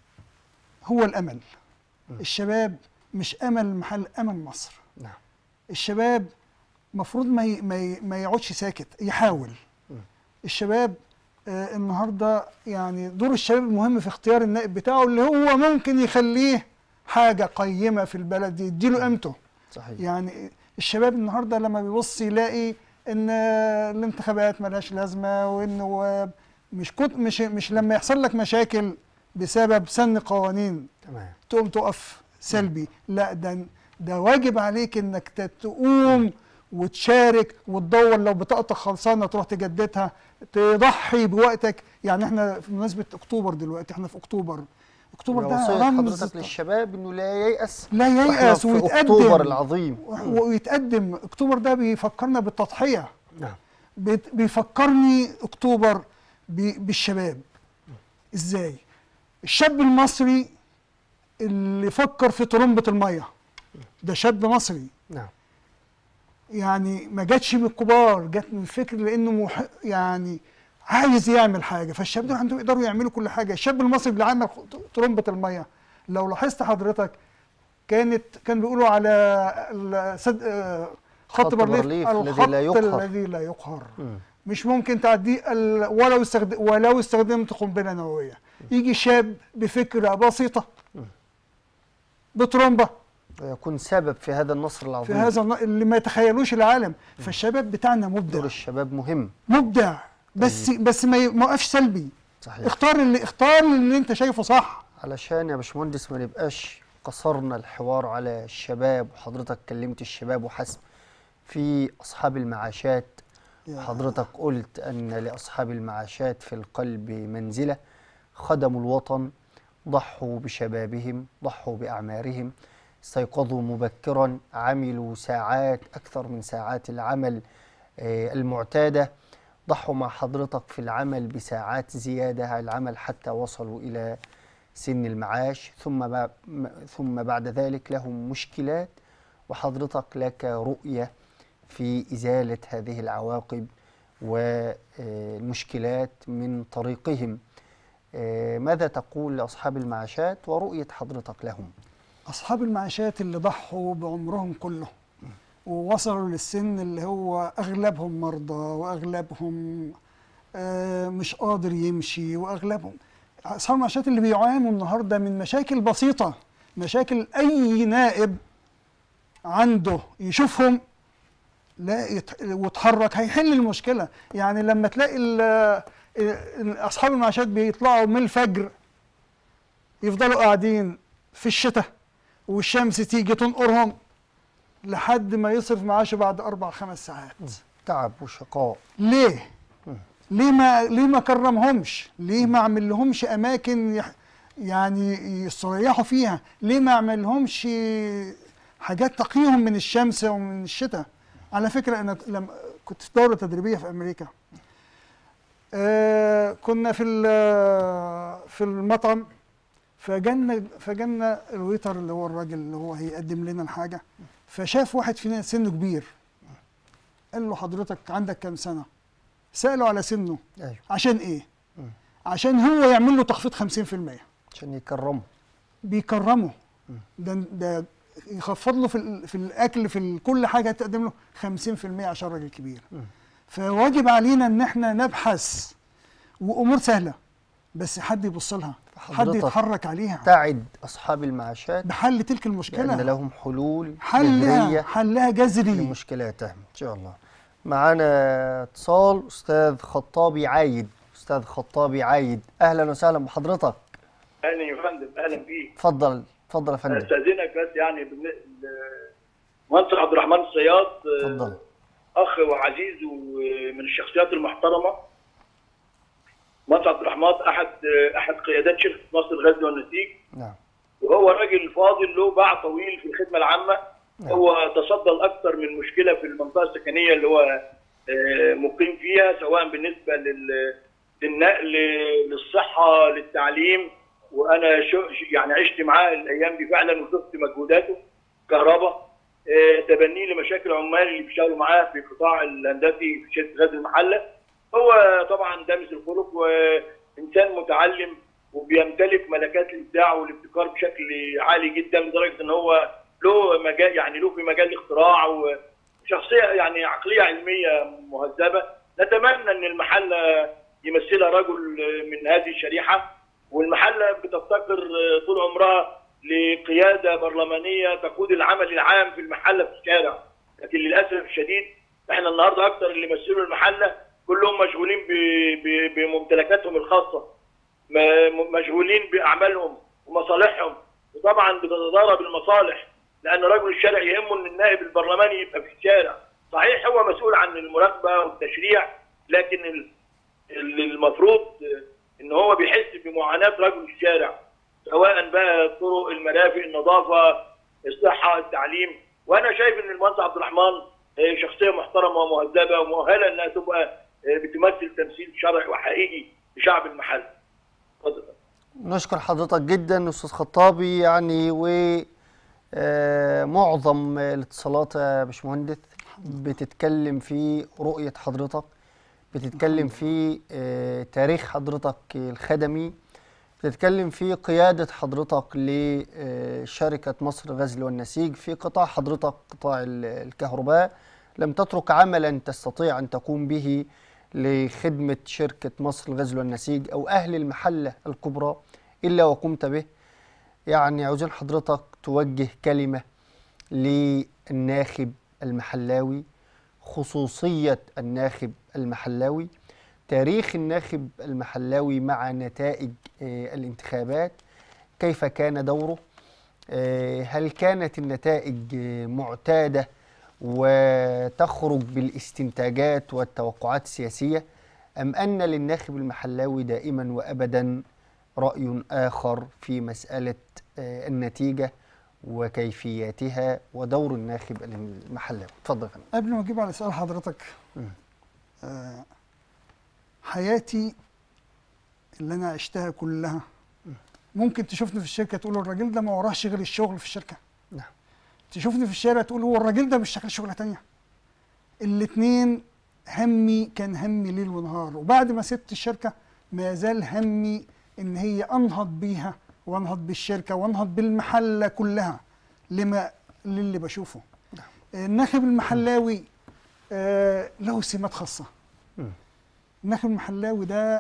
هو الامل الشباب مش امل محل امل مصر نعم الشباب مفروض ما ي- ما ي- ما يقعدش ساكت يحاول الشباب آه النهارده يعني دور الشباب المهم في اختيار النائب بتاعه اللي هو ممكن يخليه حاجه قيمه في البلد يديله قيمته صحيح يعني الشباب النهارده لما بيبص يلاقي ان الانتخابات ملهاش لازمه وانه مش كت مش مش لما يحصل لك مشاكل بسبب سن قوانين تمام تقوم تقف سلبي لا ده ده واجب عليك انك ت- تقوم وتشارك وتدور لو بطاقتك خلصانه تروح تجددها تضحي بوقتك يعني احنا في مناسبه اكتوبر دلوقتي احنا في اكتوبر اكتوبر ده وصية رمز حضرتك للشباب انه لا ييأس لا وإحنا ييأس في اكتوبر ويتقدم العظيم ويتقدم اكتوبر ده بيفكرنا بالتضحيه نعم بيت- بيفكرني اكتوبر ب- بالشباب ازاي الشاب المصري اللي فكر في طرمبة المية ده شاب مصري نعم يعني ما جاتش من الكبار جت من الفكر لانه مح... يعني عايز يعمل حاجه فالشباب دول عندهم يقدروا يعملوا كل حاجه الشاب المصري اللي عمل ترمبه الميه لو لاحظت حضرتك كانت كان بيقولوا على السد... آه، خط خط بارليف بارليف الذي الخط لا يقهر. الذي لا يقهر مم. مش ممكن تعديه ال- ولو استخد... ولو استخدمت قنبله نوويه يجي شاب بفكره بسيطه بترمبه ويكون سبب في هذا النصر في العظيم هذا الن- اللي ما يتخيلوش العالم فالشباب بتاعنا دور مبدع الشباب مهم مبدع بس بس ما ي- ما يقفش سلبي صحيح اختار اللي اختار اللي انت شايفه صح علشان يا باشمهندس ما نبقاش قصرنا الحوار على الشباب وحضرتك كلمت الشباب وحسب في أصحاب المعاشات يا حضرتك قلت أن لأصحاب المعاشات في القلب منزلة خدموا الوطن ضحوا بشبابهم ضحوا بأعمارهم استيقظوا مبكرا عملوا ساعات أكثر من ساعات العمل آه، المعتادة ضحوا مع حضرتك في العمل بساعات زيادة على العمل حتى وصلوا إلى سن المعاش ثم با- م- ثم بعد ذلك لهم مشكلات وحضرتك لك رؤية في إزالة هذه العواقب والمشكلات من طريقهم آه، ماذا تقول لأصحاب المعاشات ورؤية حضرتك لهم اصحاب المعاشات اللي ضحوا بعمرهم كله ووصلوا للسن اللي هو اغلبهم مرضى واغلبهم آه، مش قادر يمشي واغلبهم اصحاب المعاشات اللي بيعانوا النهارده من مشاكل بسيطه مشاكل اي نائب عنده يشوفهم لا يت... وتحرك هيحل المشكله يعني لما تلاقي ال... ال- اصحاب المعاشات بيطلعوا من الفجر يفضلوا قاعدين في الشتاء والشمس تيجي تنقرهم لحد ما يصرف معاشه بعد اربع خمس ساعات تعب وشقاء ليه ليه ما ليه ما كرمهمش ليه ما عمل لهمش اماكن يح يعني يستريحوا فيها ليه ما عمل لهمش حاجات تقيهم من الشمس ومن الشتاء على فكره انا لما كنت في دوره تدريبيه في امريكا آه كنا في ال- في المطعم فجانا فجانا الويتر اللي هو الراجل اللي هو هيقدم لنا الحاجه فشاف واحد فينا سنه كبير قال له حضرتك عندك كام سنه ساله على سنه أيوة عشان ايه عشان هو يعمل له تخفيض 50% عشان يكرموا بيكرمه ده ده يخفض له في ال- في الاكل في ال- كل حاجه تقدم له 50% عشان راجل كبير فواجب علينا ان احنا نبحث وامور سهله بس حد يبص لها حد حضرتك يتحرك عليها تعد أصحاب المعاشات بحل تلك بأن المشكله لهم حلول حلها جذرية حلها جذري لمشكلاتهم إن شاء الله معانا اتصال أستاذ خطابي عايد أستاذ خطابي عايد أهلا وسهلا بحضرتك اهلا يا فندم اهلا بيك اتفضل اتفضل يا فندم استاذنك بس يعني بالن- المهندس عبد الرحمن الصياد آه، اتفضل اخ وعزيز ومن الشخصيات المحترمه مهندس عبد الرحمن احد احد قيادات شركه مصر الغزل والنسيج نعم وهو راجل فاضل له باع طويل في الخدمه العامه نعم. هو تصدى لاكثر من مشكله في المنطقه السكنيه اللي هو آه، مقيم فيها سواء بالنسبه لل- للنقل للصحه للتعليم وانا شو يعني عشت معاه الايام دي فعلا وشفت مجهوداته كهرباء آه، تبنيه لمشاكل عمال اللي بيشتغلوا معاه في القطاع الهندسي في شركه غزل المحله هو طبعا دامس الخلق وانسان متعلم وبيمتلك ملكات الابداع والابتكار بشكل عالي جدا لدرجه ان هو له مجال يعني له في مجال الاختراع وشخصيه يعني عقليه علميه مهذبه نتمنى ان المحله يمثلها رجل من هذه الشريحه والمحله بتفتقر طول عمرها لقياده برلمانيه تقود العمل العام في المحله في الشارع لكن للاسف الشديد احنا النهارده اكثر اللي يمثلوا المحله كلهم مشغولين ب- ب- بممتلكاتهم الخاصه م- مشغولين باعمالهم ومصالحهم وطبعا بتتضارب المصالح لان رجل الشارع يهمه ان النائب البرلماني يبقى في الشارع صحيح هو مسؤول عن المراقبه والتشريع لكن ال- ال- المفروض ان هو بيحس بمعاناه رجل الشارع سواء بقى طرق المرافق النظافه الصحه التعليم وانا شايف ان المهندس عبد الرحمن آه، شخصيه محترمه ومهذبه ومؤهله انها تبقى آه، بتمثل تمثيل شرعي وحقيقي لشعب المحل. اتفضل. نشكر حضرتك جدا أستاذ خطابي يعني و آه، معظم الاتصالات يا باشمهندس بتتكلم في رؤية حضرتك بتتكلم في آه، تاريخ حضرتك الخدمي بتتكلم في قيادة حضرتك لشركة مصر غزل والنسيج في قطاع حضرتك قطاع ال- الكهرباء لم تترك عملا تستطيع أن تقوم به لخدمة شركة مصر الغزل والنسيج أو أهل المحلة الكبرى إلا وقمت به يعني عاوزين حضرتك توجه كلمة للناخب المحلاوي خصوصية الناخب المحلاوي تاريخ الناخب المحلاوي مع نتائج آه، الانتخابات كيف كان دوره آه، هل كانت النتائج آه، معتادة وتخرج بالاستنتاجات والتوقعات السياسية أم أن للناخب المحلاوي دائما وأبدا رأي آخر في مسألة آه، النتيجة وكيفياتها ودور الناخب المحلاوي اتفضل يا فندم قبل ما اجيب على سؤال حضرتك مم. آه حياتي اللي انا عشتها كلها ممكن تشوفني في الشركه تقول الراجل ده ما وراهش غير الشغل في الشركه نعم تشوفني في الشارع تقول هو الراجل ده مش شغال شغله تانية الاتنين همي كان همي ليل ونهار وبعد ما سبت الشركه ما زال همي ان هي انهض بيها وانهض بالشركه وانهض بالمحله كلها لما للي بشوفه الناخب المحلاوي آه له سمات خاصه مم. الناخب المحلاوي ده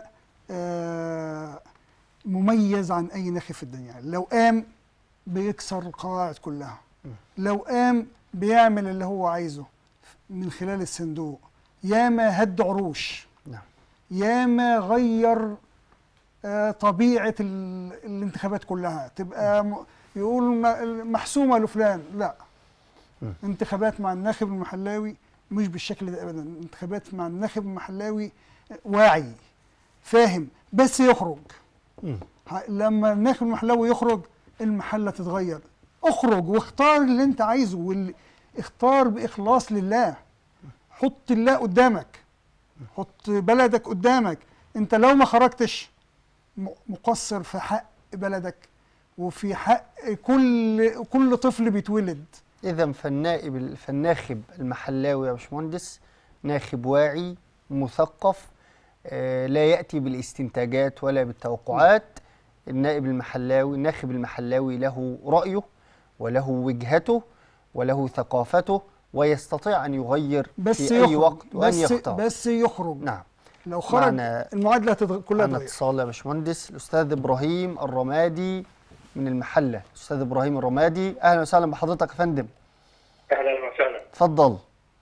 آه مميز عن اي ناخب في الدنيا لو قام بيكسر القواعد كلها لو قام بيعمل اللي هو عايزه من خلال الصندوق ياما هد عروش نعم ياما غير آه، طبيعة ال- الانتخابات كلها تبقى م- يقول م- محسومة لفلان لا انتخابات مع الناخب المحلاوي مش بالشكل ده ابدا انتخابات مع الناخب المحلاوي واعي فاهم بس يخرج مم. ه- لما الناخب المحلاوي يخرج المحله تتغير اخرج واختار اللي انت عايزه واللي اختار باخلاص لله حط الله قدامك حط بلدك قدامك انت لو ما خرجتش م- مقصر في حق بلدك وفي حق كل كل طفل بيتولد إذا فالنائب فالناخب المحلاوي يا باشمهندس ناخب واعي مثقف آه، لا يأتي بالاستنتاجات ولا بالتوقعات النائب المحلاوي الناخب المحلاوي له رأيه وله وجهته وله ثقافته ويستطيع أن يغير بس في يخرج أي وقت وأن بس يختار بس يخرج نعم لو خرج معنا- المعادله هتتغ- كلها معنا تتغير اتصال يا باشمهندس الأستاذ إبراهيم الرمادي من المحلة أستاذ إبراهيم الرمادي أهلا وسهلا بحضرتك يا فندم اهلا وسهلا اتفضل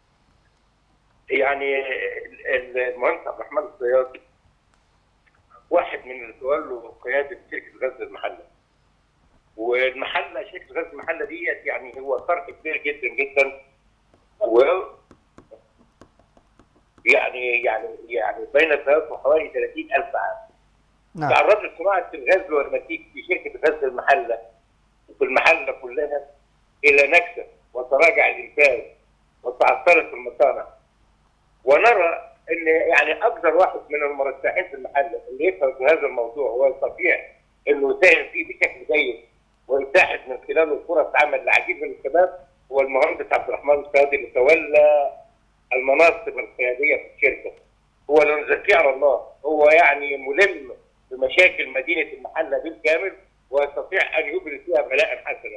يعني ال- المهندس عبد الرحمن الصياد واحد من اللي تولوا قياده شركه غزل المحله والمحله شركه غزل المحله ديت يعني هو فرق كبير جدا جدا و يعني يعني يعني بين الثلاث وحوالي 30000 عام نعم تعرضت صناعه الغزل والنسيج في شركه غزل المحله وفي المحله كلها الى نكسه وتراجع الانتاج وتعثرت المصانع ونرى ان يعني اقدر واحد من المرشحين في المحله اللي يفهم في هذا الموضوع ويستطيع انه يساهم فيه بشكل جيد ويتاحد من خلاله فرص عمل لعديد من الشباب هو المهندس عبد الرحمن السعودي اللي تولى المناصب القياديه في الشركه. هو لا نزكيه على الله هو يعني ملم بمشاكل مدينه المحله بالكامل ويستطيع ان يبرز فيها بلاء حسنا.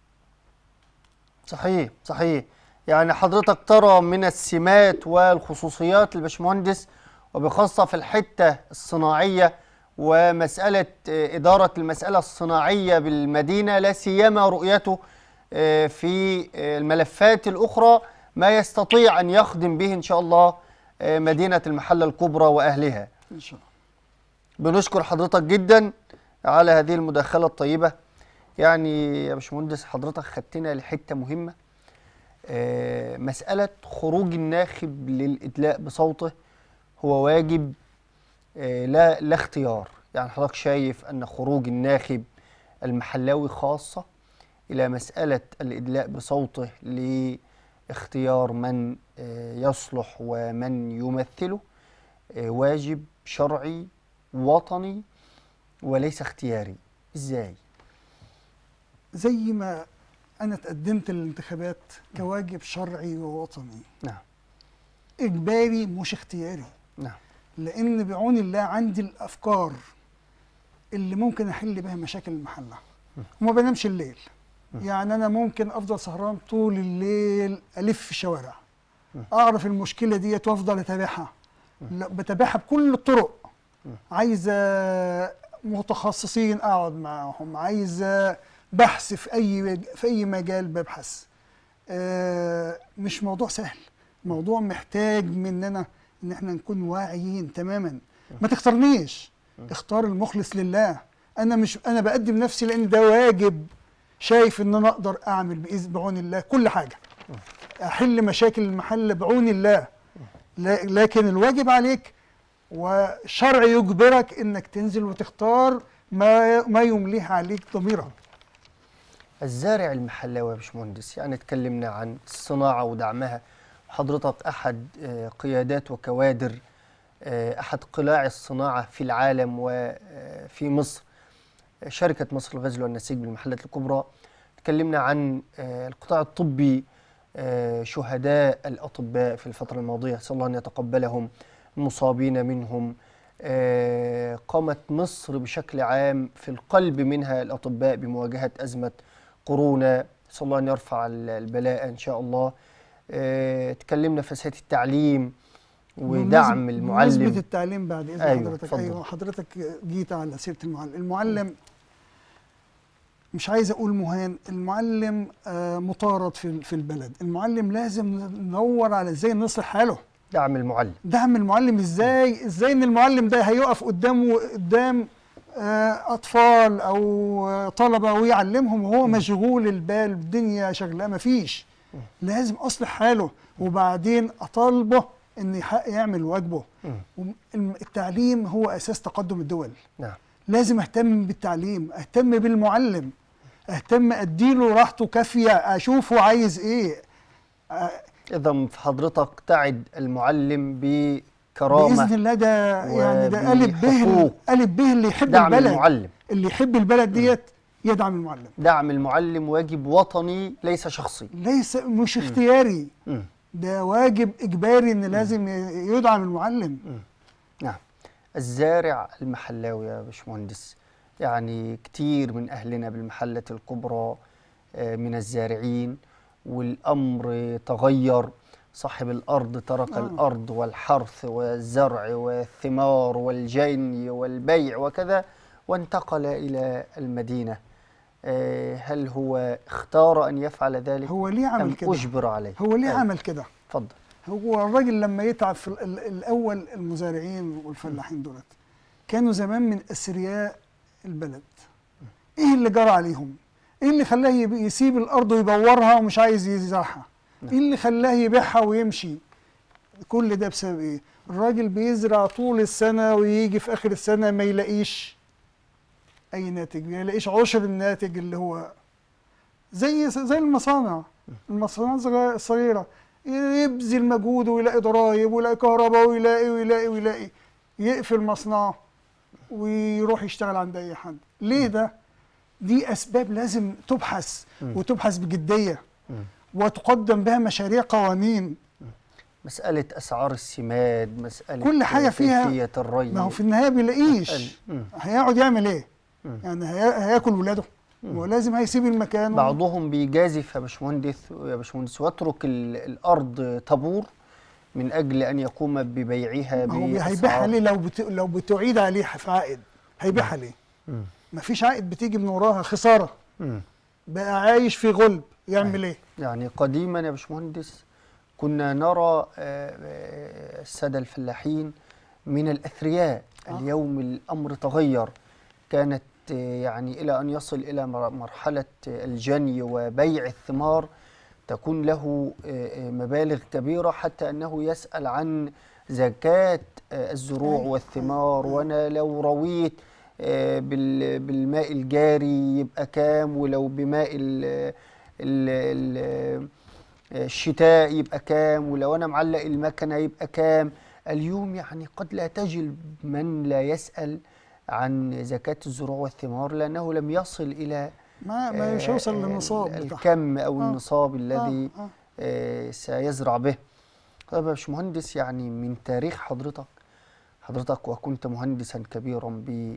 صحيح صحيح يعني حضرتك ترى من السمات والخصوصيات الباشمهندس وبخاصة في الحتة الصناعية ومسألة آه، إدارة المسألة الصناعية بالمدينة لا سيما رؤيته آه، في آه، الملفات الأخرى ما يستطيع أن يخدم به إن شاء الله آه، مدينة المحلة الكبرى وأهلها ان شاء الله بنشكر حضرتك جدا على هذه المداخلة الطيبة يعني يا باشمهندس حضرتك خدتنا لحتة مهمة آه، مسألة خروج الناخب للإدلاء بصوته هو واجب آه، لا لا اختيار يعني حضرتك شايف أن خروج الناخب المحلاوي خاصة إلى مسألة الإدلاء بصوته لاختيار من آه، يصلح ومن يمثله آه، واجب شرعي وطني وليس اختياري ازاي زي ما انا تقدمت للانتخابات كواجب شرعي ووطني نعم اجباري مش اختياري نعم لان بعون الله عندي الافكار اللي ممكن احل بها مشاكل المحله وما بنامش الليل يعني انا ممكن افضل سهران طول الليل الف في الشوارع اعرف المشكله ديت وافضل اتابعها لا، بتابعها بكل الطرق عايزه متخصصين اقعد معاهم عايزه بحث في اي في اي مجال ببحث آه، مش موضوع سهل موضوع محتاج مننا ان احنا نكون واعيين تماما ما تختارنيش اختار المخلص لله انا مش انا بقدم نفسي لان ده واجب شايف ان انا اقدر اعمل باذن بعون الله كل حاجه احل مشاكل المحل بعون الله لا- لكن الواجب عليك وشرع يجبرك انك تنزل وتختار ما ما يمليه عليك ضميرك الزارع المحلاوي يا باشمهندس يعني اتكلمنا عن الصناعة ودعمها حضرتك أحد آه، قيادات وكوادر آه، أحد قلاع الصناعة في العالم وفي مصر آه، شركة مصر الغزل والنسيج بالمحلات الكبرى تكلمنا عن آه، القطاع الطبي آه، شهداء الأطباء في الفترة الماضية أسأل الله أن يتقبلهم المصابين منهم آه، قامت مصر بشكل عام في القلب منها الأطباء بمواجهة أزمة كورونا نسأل الله أن يرفع ال- البلاء إن شاء الله آه، تكلمنا في مسألة التعليم ودعم بمناسبة- المعلم بمناسبة التعليم بعد اذن أيوة، حضرتك اتفضل. ايوه حضرتك جيت على سيره المعلم المعلم مش عايز اقول مهان المعلم آه مطارد في في البلد المعلم لازم ندور على ازاي نصلح حاله دعم المعلم دعم المعلم ازاي ازاي ان المعلم ده هيقف قدامه قدام آه، اطفال او آه، طلبه ويعلمهم وهو مشغول البال الدنيا شغلاه مفيش لازم اصلح حاله وبعدين اطالبه ان يحقق يعمل واجبه وم- الم- التعليم هو اساس تقدم الدول نعم لازم اهتم بالتعليم اهتم بالمعلم اهتم اديله راحته كافيه اشوفه عايز ايه آه، إذا حضرتك تعد المعلم بكرامة باذن الله ده يعني ده الف به وبحقوق. الف به اللي يحب دعم البلد المعلم اللي يحب البلد ديت يدعم المعلم دعم المعلم واجب وطني ليس شخصي ليس مش اختياري مم. ده واجب اجباري ان لازم ي- يدعم المعلم نعم الزارع المحلاوي يا باشمهندس يعني كتير من أهلنا بالمحلة الكبرى آه، من الزارعين والأمر تغير صاحب الأرض ترك آه. الأرض والحرث والزرع والثمار والجني والبيع وكذا وانتقل إلى المدينة آه، هل هو اختار أن يفعل ذلك هو ليه عمل أم كده أجبر عليه هو ليه أيوة. عمل كده اتفضل هو الراجل لما يتعب في ال- ال- الاول المزارعين والفلاحين دولت كانوا زمان من اثرياء البلد ايه اللي جرى عليهم ايه اللي خلاه يب- يسيب الارض ويبورها ومش عايز يزرعها ايه اللي خلاه يبيعها ويمشي كل ده بسبب ايه الراجل بيزرع طول السنه ويجي في اخر السنه ما يلاقيش اي ناتج ما يلاقيش عشر الناتج اللي هو زي زي المصانع المصانع الصغيرة- الصغيره يبذل مجهود ويلاقي ضرايب ويلاقي كهرباء ويلاقي ويلاقي ويلاقي يقفل مصنعه ويروح يشتغل عند اي حد ليه ده دي اسباب لازم تبحث وتبحث بجديه وتقدم بها مشاريع قوانين مسألة أسعار السماد مسألة كل حاجة فيها- كيفية الري ما هو في النهايه بيلاقيش مسألة- مم. هيقعد يعمل ايه يعني هي- هياكل ولاده ولازم هيسيب المكان و- بعضهم بيجازف يا باشمهندس يا باشمهندس ويترك ال- الارض تبور من اجل ان يقوم ببيعها ما هو بي- بأسعار. هيبيعها ليه لو بت... لو بتعيد عليه في عائد هيبيعها ليه مم. مفيش عائد بتيجي من وراها خساره مم. بقى عايش في غلب يعمل ايه يعني قديما يا باشمهندس كنا نرى آه، آه، الساده الفلاحين من الاثرياء آه. اليوم الامر تغير كانت آه، يعني الى ان يصل الى مر- مرحله آه، الجني وبيع الثمار تكون له آه، آه، مبالغ كبيره حتى انه يسال عن زكاه آه، الزروع أيوة. والثمار وانا لو رويت آه، بال- بالماء الجاري يبقى كام ولو بماء ال- ال- ال- الشتاء يبقى كام ولو انا معلق المكنه يبقى كام اليوم يعني قد لا تجد من لا يسال عن زكاه الزروع والثمار لانه لم يصل الى ما ما مش هيوصل آه، للنصاب ال- بتاعها. الكم او آه. النصاب الذي آه. آه، سيزرع به طيب يا باشمهندس يعني من تاريخ حضرتك حضرتك وكنت مهندسا كبيرا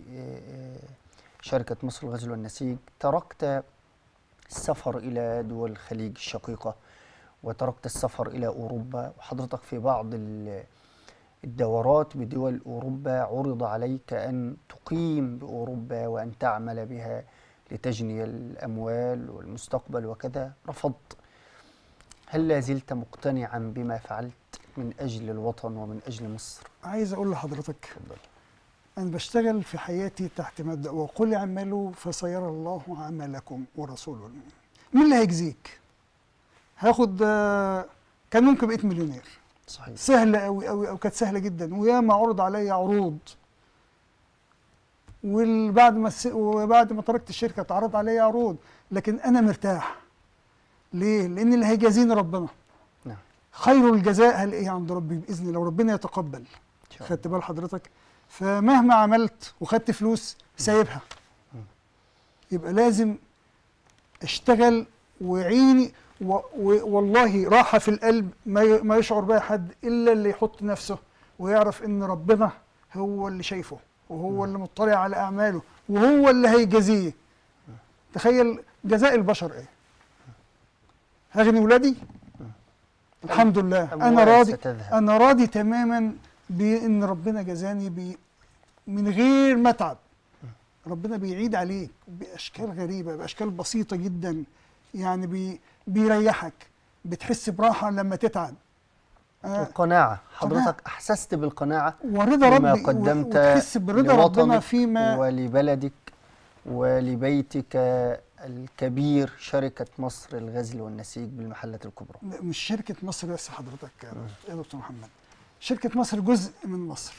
بشركة مصر الغزل والنسيج تركت السفر إلى دول الخليج الشقيقة وتركت السفر إلى أوروبا وحضرتك في بعض ال- الدورات بدول أوروبا عرض عليك أن تقيم بأوروبا وأن تعمل بها لتجني الأموال والمستقبل وكذا رفضت هل لا زلت مقتنعا بما فعلت من أجل الوطن ومن أجل مصر؟ عايز اقول لحضرتك تفضل انا بشتغل في حياتي تحت مبدا وقل اعملوا فسيرى الله عملكم ورسوله مين اللي هيجزيك هاخد آه، كان ممكن بقيت مليونير صحيح سهله قوي قوي او كانت سهله جدا وياما عرض عليا عروض وبعد ما الس- وبعد ما تركت الشركه اتعرض عليا عروض لكن انا مرتاح ليه لان اللي هيجازيني ربنا نعم خير الجزاء هلاقيه عند ربي باذن الله وربنا يتقبل إن شاء الله. خدت بال حضرتك فمهما عملت وخدت فلوس سايبها يبقى لازم اشتغل وعيني و و والله راحه في القلب ما ي- ما يشعر بها حد الا اللي يحط نفسه ويعرف ان ربنا هو اللي شايفه وهو اللي مطلع على اعماله وهو اللي هيجازيه تخيل جزاء البشر ايه هغني ولادي الحمد لله انا أموال راضي ستذهب. انا راضي تماما بان ربنا جزاني ب من غير ما اتعب ربنا بيعيد عليك باشكال غريبه باشكال بسيطه جدا يعني بي بيريحك بتحس براحه لما تتعب آه، القناعة حضرتك أحسست بالقناعة ورضا بما ربي و- قدمت وتحس برضا ربنا لوطنك فيما ولبلدك ولبيتك الكبير شركة مصر الغزل والنسيج بالمحلة الكبرى مش شركه مصر بس حضرتك يا يا دكتور محمد شركه مصر جزء من مصر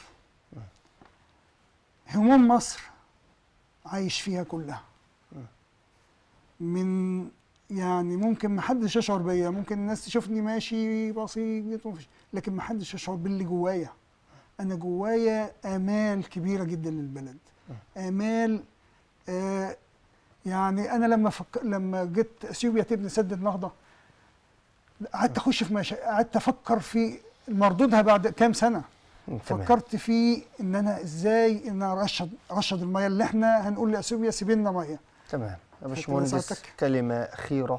هموم مصر عايش فيها كلها من يعني ممكن ما حدش يشعر بيا ممكن الناس تشوفني ماشي بسيط ومفيش- لكن ما حدش يشعر باللي جوايا انا جوايا امال كبيره جدا للبلد امال آه يعني انا لما فك... لما جيت اثيوبيا تبني سد النهضه قعدت اخش في مشا... قعدت افكر في مردودها بعد كام سنه تمام. فكرت في ان انا ازاي ان أنا ارشد ارشد الميه اللي احنا هنقول لاثيوبيا سيبي لنا ميه تمام يا خدت باشمهندس نصيحتك؟ كلمة أخيرة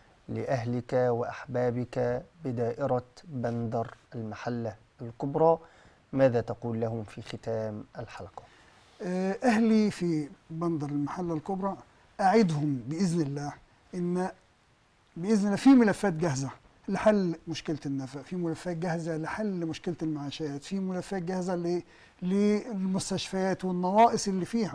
لأهلك وأحبابك بدائرة بندر المحلة الكبرى ماذا تقول لهم في ختام الحلقة؟ آه، اهلي في بندر المحله الكبرى اعدهم باذن الله ان باذن الله في ملفات جاهزه لحل مشكله النفق في ملفات جاهزه لحل مشكله المعاشات في ملفات جاهزه ل- للمستشفيات والنواقص اللي فيها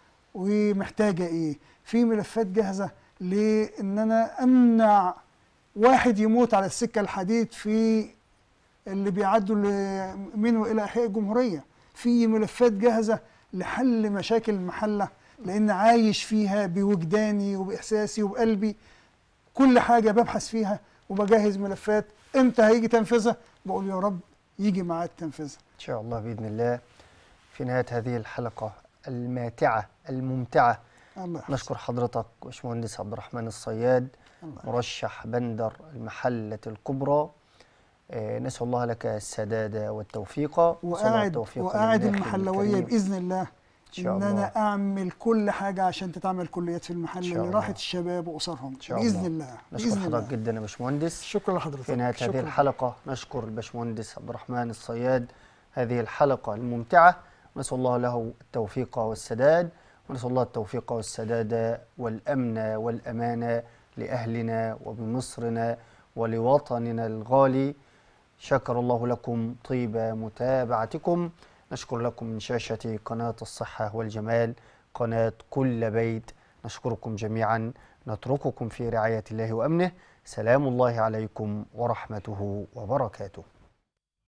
ومحتاجه ايه في ملفات جاهزه لان انا امنع واحد يموت على السكه الحديد في اللي بيعدوا ل- من والى احياء الجمهوريه في ملفات جاهزه لحل مشاكل المحله لان عايش فيها بوجداني وباحساسي وبقلبي كل حاجه ببحث فيها وبجهز ملفات امتى هيجي تنفيذها بقول يا رب يجي ميعاد تنفيذها إن شاء الله بإذن الله في نهاية هذه الحلقة الماتعة الممتعة الله يحفظك. نشكر حضرتك باشمهندس عبد الرحمن الصياد الله مرشح بندر المحلة الكبرى آه، نسأل الله لك السداد والتوفيق نسأل الله وقاعد التوفيق وقاعد للداخل المحلويه الكريم. باذن الله إن شاء ان الله. انا اعمل كل حاجه عشان تتعمل كليات في المحل إن شاء لراحه الله. الشباب واسرهم إن شاء باذن الله. الله نشكر باذن حضرتك الله جدا يا باشمهندس شكرا لحضرتك في نهاية هذه شكراً. الحلقة نشكر الباشمهندس عبد الرحمن الصياد هذه الحلقة الممتعة نسأل الله له التوفيق والسداد ونسأل الله التوفيق والسداد والأمن والأمان لأهلنا وبمصرنا ولوطننا الغالي شكر الله لكم طيب متابعتكم نشكر لكم من شاشة قناة الصحة والجمال قناة كل بيت نشكركم جميعا نترككم في رعاية الله وأمنه سلام الله عليكم ورحمته وبركاته